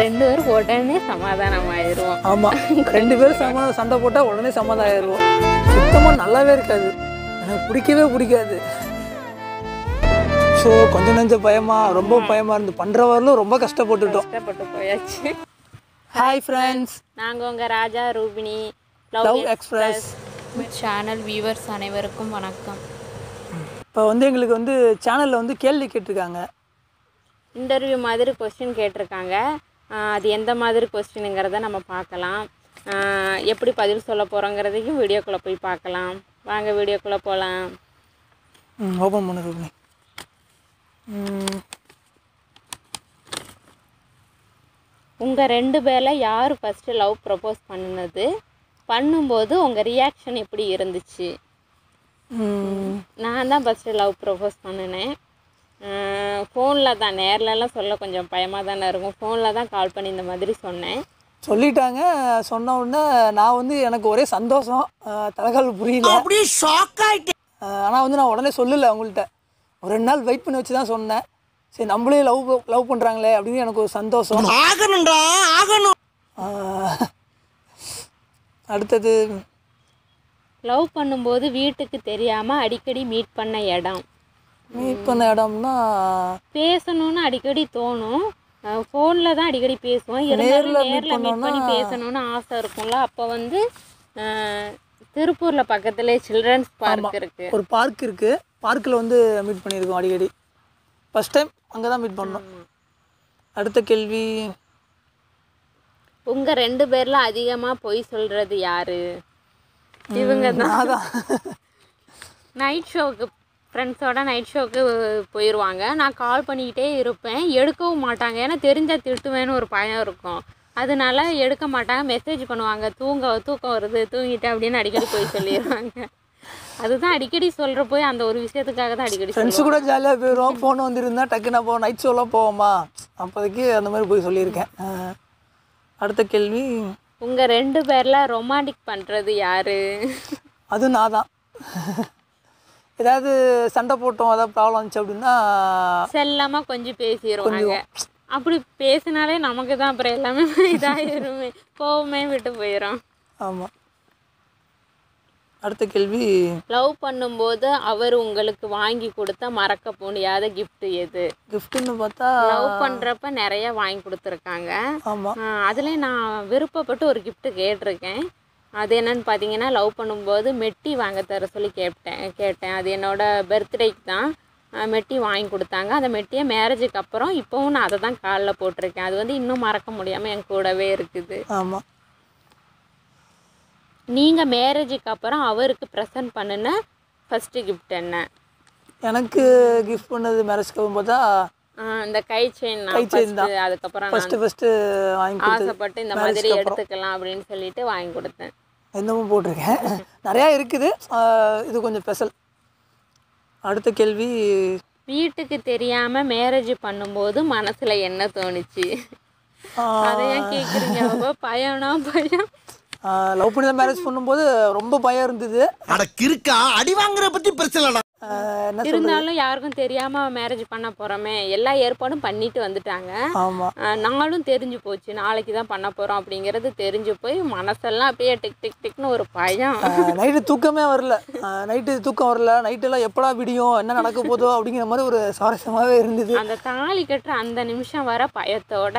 ரெண்டு பேரும் உடனே சமாதானம் ஆயிடுவோம் ஆமாம் ரெண்டு பேரும் சம சண்டை போட்டால் உடனே சமாதானம் ஆயிடுவோம் சுத்தமாக நல்லாவே இருக்காது எனக்கு பிடிக்கவே பிடிக்காது ஸோ கொஞ்சம் நெஞ்ச பயமா ரொம்ப பயமாக இருந்து பண்ணுறவர்களும் ரொம்ப கஷ்டப்பட்டுட்டோம் கஷ்டப்பட்டு போயாச்சு ஹாய் ஃப்ரெண்ட்ஸ் நாங்கள் உங்கள் Raja Rubini love express channel viewers அனைவருக்கும் வணக்கம் இப்போ வந்து எங்களுக்கு வந்து சேனலில் வந்து கேள்வி கேட்டிருக்காங்க இன்டர்வியூ மாதிரி கொஸ்டின் கேட்டிருக்காங்க ஆஹ் அது எந்த மாதிரி கொஸ்டினுங்கிறத நம்ம பார்க்கலாம் ஆஹ் எப்படி பதில் சொல்ல போகிறோங்கிறதையும் வீடியோக்குள்ளே போய் பார்க்கலாம் வாங்க வீடியோக்குள்ளே போகலாம் ம் ஓப்பன் பண்ணு ரூபினி ம், உங்கள் ரெண்டு பேரில் யார் ஃபஸ்ட்டு லவ் ப்ரப்போஸ் பண்ணுனது பண்ணும்போது உங்கள் ரியாக்ஷன் எப்படி இருந்துச்சு ம், நான் தான் ஃபஸ்ட்டு லவ் ப்ரப்போஸ் பண்ணினேன் ஃபோனில் தான் நேர்லலாம் சொல்ல கொஞ்சம் பயமாக தானே இருக்கும் ஃபோனில் தான் கால் பண்ணி இந்த மாதிரி சொன்னேன் சொல்லிட்டாங்க சொன்ன உடனே நான் வந்து எனக்கு ஒரே சந்தோஷம் அஹ், தலைகால் புரியல அப்படியே ஷாக் ஆயிட்டேன் ஆனால் வந்து நான் உடனே சொல்லலை அவங்கள்ட்ட ஒரு ரெண்டு நாள் வெயிட் பண்ணி வச்சு தான் சொன்னேன் சரி நம்மளே லவ் லவ் பண்ணுறாங்களே அப்படின்னு எனக்கு ஒரு சந்தோஷம் ஆகணும்டா ஆகணும் ஆஹ், அடுத்தது லவ் பண்ணும்போது வீட்டுக்கு தெரியாமல் அடிக்கடி மீட் பண்ண இடம் மீட் பண்ண இடம்னா பேசணும்னு அடிக்கடி தோணும் ஃபோனில் தான் அடிக்கடி பேசுவோம் இருந்தாலும் நேர்ல meet நேரில் மீட் பண்ணி பண்ணோம்னா- பேசணும்னு ஆசை இருக்கும்ல அப்போ வந்து அஹ், திருப்பூரில் பக்கத்துலேயே சில்ட்ரன்ஸ் பார்க் இருக்குது ஒரு பார்க் இருக்குது பார்க்கில் வந்து மீட் பண்ணியிருக்கோம் அடிக்கடி ஃபஸ்ட் டைம் அங்கே தான் மீட் பண்ணோம் அடுத்த கேள்வி உங்கள் ரெண்டு பேரில் அதிகமாக பொய் சொல்கிறது யாரு இவங்க தான் நான் தான் நைட் ஷோவுக்கு ஃப்ரெண்ட்ஸோட நைட் ஷோவுக்கு போயிடுவாங்க நான் கால் பண்ணிக்கிட்டே இருப்பேன் எடுக்கவும் மாட்டாங்க ஏன்னா தெரிஞ்சால் திட்டுவேன்னு ஒரு பயம் இருக்கும் அதனால எடுக்க மாட்டாங்க மெசேஜ் பண்ணுவாங்க தூங்க தூக்கம் வருது தூங்கிட்டேன் அப்படின்னு அடிக்கடி போய் சொல்லிடுவாங்க அதுதான் அடிக்கடி சொல்கிற போய் அந்த ஒரு விஷயத்துக்காக தான் அடிக்கடி ஃப்ரெண்ட்ஸு கூட ஜாலியாக போயிடுவோம் ஃபோன் வந்துருந்தா டக்குன்னு அப்போ நைட் ஷோலாம் போவோமா அப்போதைக்கு அந்த மாதிரி போய் சொல்லியிருக்கேன் ஆஹ், அடுத்த கேள்வி உங்கள் ரெண்டு பேரில் ரொமான்டிக் பண்ணுறது யாரு அதுவும் நான் தான் ஏதாவது சண்டை போட்டோம் ஏதாவது ப்ராப்ளம் வந்துச்சு அப்படின்னா செல்லமாக கொஞ்சம் பேசிடுவாங்க அப்படி பேசினாலே நமக்கு தான் அப்புறம் எல்லாமே இதாகிருமே கோவமே விட்டு போயிடும் ஆமாம் அடுத்த கேள்வி லவ் பண்ணும்போது அவர் உங்களுக்கு வாங்கி கொடுத்த மறக்க முடியாத gift எது கிஃப்ட்டுன்னு பார்த்தா லவ் பண்ணுறப்ப நிறைய வாங்கி கொடுத்துருக்காங்க ஆமாம் அதில் நான் விருப்பப்பட்டு ஒரு gift கேட்டிருக்கேன் அது என்னன்னு பார்த்தீங்கன்னா லவ் பண்ணும்போது மெட்டி வாங்க தர சொல்லி கேட்டேன் கேட்டேன் அது என்னோட பர்த்டேக்கு தான் அஹ் மெட்டி வாங்கி கொடுத்தாங்க அந்த மெட்டியை மேரேஜுக்கு அப்புறம் இப்போவும் நான் அதை தான் காலில் போட்டிருக்கேன் அது வந்து இன்னும் மறக்க முடியாமல் என் கூடவே இருக்குது ஆமாம் நீங்கள் மேரேஜுக்கு அப்புறம் அவருக்கு ப்ரெசன்ட் பண்ணின ஃபஸ்ட்டு கிஃப்ட் என்ன எனக்கு கிஃப்ட் பண்ணது மேரேஜ்க்கு பார்த்தா ஆ, இந்த கை செயின் கை chain தான். அதுக்கப்புறம் நான் ஃபஸ்ட்டு ஃபஸ்ட்டு வாங்கி கொடுத்தது ஆசைப்பட்டு இந்த மாதிரி எடுத்துக்கலாம் அப்படின்னு சொல்லிட்டு வாங்கி கொடுத்தேன் இன்னமும் போட்டிருக்கேன் நிறையா இருக்குது ஆஹ், இது கொஞ்சம் ஸ்பெஷல் அடுத்த கேள்வி வீட்டுக்கு தெரியாம மேரேஜ் பண்ணும்போது மனசுல என்ன தோணுச்சு ஆஹ், அதையே கேக்குறீங்க அப்ப பயம்னா பயம் ஆஹ், லவ் பண்ணி தான் மேரேஜ் பண்ணும்போது ரொம்ப பயம் இருந்தது அட கிறுக்கா அடி வாங்குற பத்தி பிரச்சனை இல்லடா ஆஹ், என்ன இருந்தாலும் யாருக்கும் தெரியாம மேரேஜ் பண்ண போறோமே எல்லா ஏற்பாடும் பண்ணிட்டு வந்துட்டாங்க ஆமாம் ஆ, நாளும் தெரிஞ்சு போச்சு நாளைக்கு தான் பண்ண போறோம் அப்படிங்கிறது தெரிஞ்சு போய் மனசெல்லாம் அப்படியே டிக் டிக் டிக்னு ஒரு பயம் நைட்டு தூக்கமே வரல நைட்டு தூக்கம் வரல நைட்டெல்லாம் எப்படா விடியும் என்ன நடக்க போதோ அப்படிங்கிற மாதிரி ஒரு சுவாரஸ்யமாகவே இருந்தது அந்த தாலி கட்டுற அந்த நிமிஷம் வர பயத்தோட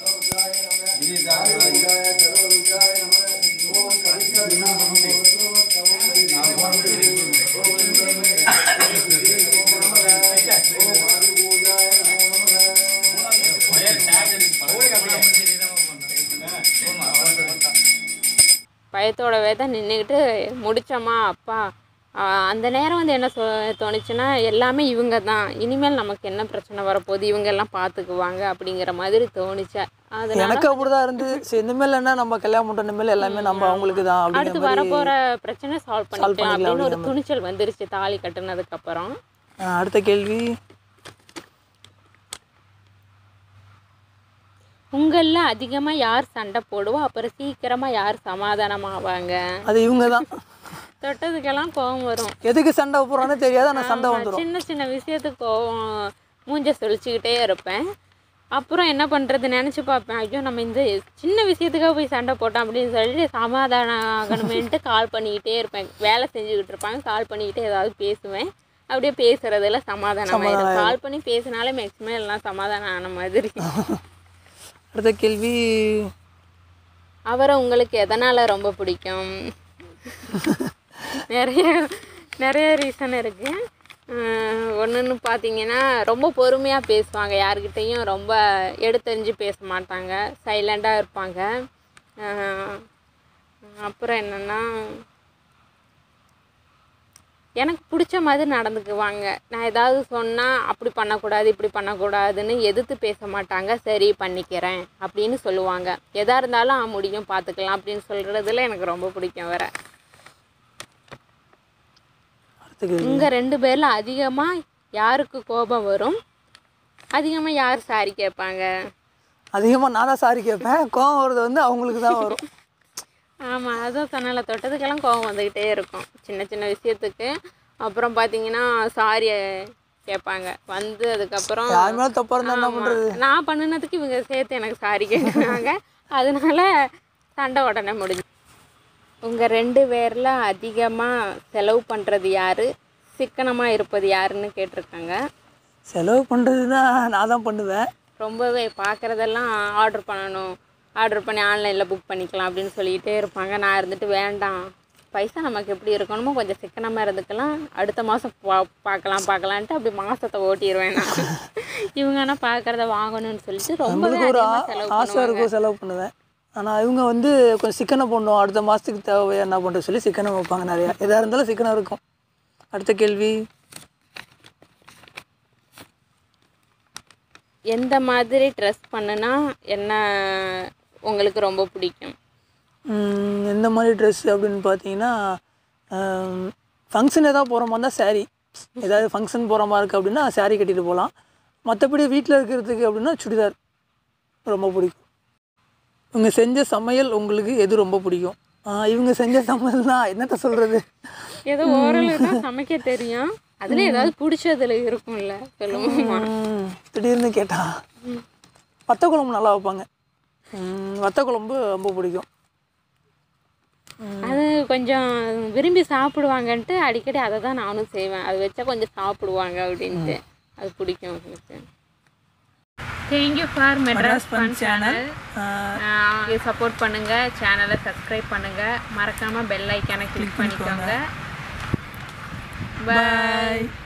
பயத்தோடவே தான் நின்றுக்கிட்டு முடிச்சோமா அப்பா ஆஹ் அந்த நேரம் வந்து என்ன சொ தோணுச்சுன்னா எல்லாமே இவங்க தான் இனிமேல் நமக்கு என்ன பிரச்சனை வரப்போகுது இவங்க எல்லாம் பார்த்துக்குவாங்க அப்படிங்கிற மாதிரி தோணுச்சு அதனால எனக்கு அப்படிதான் இருந்தது சரி இனிமேல் என்ன நம்ம கல்யாணம் பண்ணுற இனிமேல் எல்லாமே நம்ம அவங்களுக்கு தான் அடுத்து அப்படிங்கிற மாதிரி வரப்போற பிரச்சனை சால்வ் பண்ணிக்கலாம் பண்ணிக்கலாம் அப்படின்னு ஒரு துணிச்சல் வந்துருச்சு தாலி கட்டுனதுக்கு அப்புறம் ஆஹ், அடுத்த கேள்வி உங்களில் அதிகமாக யார் சண்டை போடுவா அப்புறம் சீக்கிரமாக யார் சமாதானமாவாங்க அது இவங்க தான் தொட்டதுக்கெல்லாம் கோவம் வரும் எதுக்கு சண்டை போடுறானே தெரியாது ஆனால் சண்டை ஆமா, வந்துடும் சின்ன சின்ன விஷயத்துக்கு கோவம் மூஞ்ச சொல்லிச்சுக்கிட்டே இருப்பேன் அப்புறம் என்ன பண்ணுறது நினச்சி பார்ப்பேன் ஐயோ நம்ம இந்த சின்ன விஷயத்துக்காக போய் சண்டை போட்டோம் அப்படின்னு சொல்லிட்டு சமாதானம் ஆகணுமேன்ட்டு கால் பண்ணிக்கிட்டே இருப்பேன் வேலை செஞ்சுக்கிட்டு இருப்பாங்க கால் பண்ணிக்கிட்டே ஏதாவது பேசுவேன் அப்படியே பேசுறதுல சமாதானம் ஆயிடும் கால் பண்ணி பேசினாலே மேக்ஸிமம் எல்லாம் சமாதானம் ஆன மாதிரி அடுத்த கேள்வி அவரை உங்களுக்கு எதனால் ரொம்ப பிடிக்கும் நிறைய நிறைய ரீசன் இருக்குது ஒன்றுன்னு பார்த்தீங்கன்னா ரொம்ப பொறுமையாக பேசுவாங்க யாருக்கிட்டேயும் ரொம்ப எடுத்தெறிஞ்சு பேச மாட்டாங்க சைலண்டாக இருப்பாங்க அஹ் அப்புறம் என்னென்னா எனக்கு பிடிச்ச மாதிரி நடந்துக்குவாங்க நான் ஏதாவது சொன்னால் அப்படி பண்ணக்கூடாது இப்படி பண்ணக்கூடாதுன்னு எதிர்த்து பேச மாட்டாங்க சரி பண்ணிக்கிறேன் அப்படின்னு சொல்லுவாங்க எதாக இருந்தாலும் ஆ முடியும் பார்த்துக்கலாம் அப்படின்னு சொல்கிறதுல எனக்கு ரொம்ப பிடிக்கும் வேற அடுத்த கேள்வி இங்கே ரெண்டு பேரில் அதிகமாக யாருக்கு கோபம் வரும் அதிகமாக யார் சாரி கேட்பாங்க அதிகமாக நான் தான் சாரி கேட்பேன் கோவம் வருது வந்து அவங்களுக்கு தான் வரும் ஆமாம் அதான் சொன்னல தொட்டதுக்கெல்லாம் கோவம் வந்துக்கிட்டே இருக்கும் சின்ன சின்ன விஷயத்துக்கு அப்புறம் பார்த்தீங்கன்னா சாரி கேட்பாங்க வந்து அதுக்கப்புறம் யார் மேலே தப்பாக இருந்தால் என்ன ஆமா. பண்ணுறது நான் பண்ணினதுக்கு இவங்க சேர்த்து எனக்கு சாரி கேட்குறாங்க அதனால சண்டை உடனே முடிஞ்சு உங்கள் ரெண்டு பேரில் அதிகமாக செலவு பண்ணுறது யார் சிக்கனமாக இருப்பது யாருன்னு கேட்டிருக்காங்க செலவு பண்ணுறதுனா நான் தான் பண்ணுவேன் ரொம்பவே பார்க்குறதெல்லாம் ஆர்டர் பண்ணணும் ஆர்டர் பண்ணி ஆன்லைனில் புக் பண்ணிக்கலாம் அப்படின்னு சொல்லிகிட்டே இருப்பாங்க நான் இருந்துட்டு வேண்டாம் பைசா நமக்கு எப்படி இருக்கணுமோ கொஞ்சம் சிக்கனமாக இருந்துக்கலாம் அடுத்த மாதம் பா பார்க்கலாம் பார்க்கலான்ட்டு அப்படி மாதத்தை ஓட்டிடுவேன் நான் இவங்க ஆனால் பார்க்குறத வாங்கணும்னு சொல்லிட்டு ரொம்பவே நம்மளுக்கு ஒரு அதிகமாக ஆ- செலவு ஆசை இருக்கும் செலவு பண்ணுவேன் ஆனால் இவங்க வந்து கொஞ்சம் சிக்கனம் பண்ணுவோம் அடுத்த மாதத்துக்கு தேவை என்ன பண்ணுறது சொல்லி சிக்கனம் வைப்பாங்க நிறையா எதாக இருந்தாலும் சிக்கனம் இருக்கும் அடுத்த கேள்வி எந்த மாதிரி ட்ரெஸ் பண்ணுனா என்ன உங்களுக்கு ரொம்ப பிடிக்கும் ம், எந்த மாதிரி ட்ரெஸ் அப்படின்னு பார்த்தீங்கன்னா ஃபங்க்ஷன் ஏதாவது போகிற மாதிரி தான் saree ஏதாவது ஃபங்க்ஷன் போகிற மாதிரி இருக்குது அப்படின்னா saree கட்டிட்டு போகலாம் மற்றபடி வீட்டில் இருக்கிறதுக்கு அப்படின்னா சுடிதார் ரொம்ப பிடிக்கும் இவங்க செஞ்ச சமையல் உங்களுக்கு எது ரொம்ப பிடிக்கும் ஆ, இவங்க செஞ்ச சமையல்னா என்னத்த சொல்கிறது ஏதோ ஓரளவு தான் சமைக்க தெரியும் அதுல ஏதாவது பிடிச்சதுல இருக்கும்ல சொல்லுவோமா திடீர்னு கேட்டா வத்த குழம்பு நல்லா வைப்பாங்க ம், வத்த குழம்பு ரொம்ப பிடிக்கும் அது கொஞ்சம் விரும்பி சாப்பிடுவாங்கன்ட்டு அடிக்கடி அதை தான் நானும் செய்வேன் அது வச்சா கொஞ்சம் சாப்பிடுவாங்க அப்படின்ட்டு அது பிடிக்கும் எனக்கு thank you for Madras fun channel support பண்ணுங்க சேனலை சப்ஸ்கிரைப் பண்ணுங்க மறக்காம பெல் ஐக்கானை கிளிக் பண்ணிக்கோங்க பாய்